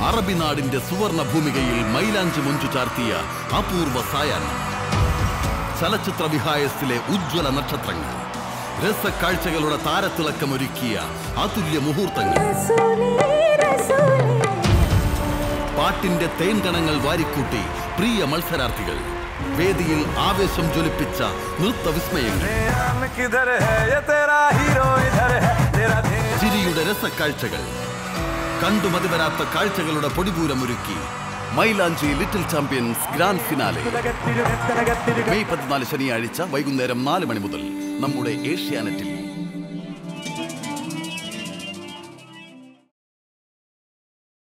അറബിനാടിന്റെ സുവർണ ഭൂമികയിൽ മൈലാഞ്ചി മൊഞ്ചു ചാർത്തിയ അപൂർവ സായാഹ്നം ചലച്ചിത്ര വിഹായസിലെ ഉജ്ജ്വല നക്ഷത്രങ്ങൾ രസക്കാഴ്ചകളുടെ താരത്തിളക്കമൊരുക്കിയ അതുല്യ മുഹൂർത്തങ്ങൾ പാട്ടിന്റെ തേൻകണങ്ങൾ വാരിക്കൂട്ടി പ്രിയ മത്സരാർത്ഥികൾ വേദിയിൽ ആവേശം ജ്വലിപ്പിച്ച നൃത്തവിസ്മയങ്ങൾ हम किधर है ये तेरा हीरो इधर है तेरा ध्यान ചിരിയുടെ രസക്കാഴ്ചകൾ കണ്ടു മതിവരാത്ത കാഴ്ചകളുടെ പൊടിപൂരമൊരുക്കി Mylanchi little champions grand finale May പതിനാല് ശനിയാഴ്ച വൈകുന്നേരം നാല് മണി മുതൽ നമ്മുടെ ഏഷ്യാനെറ്റിൽ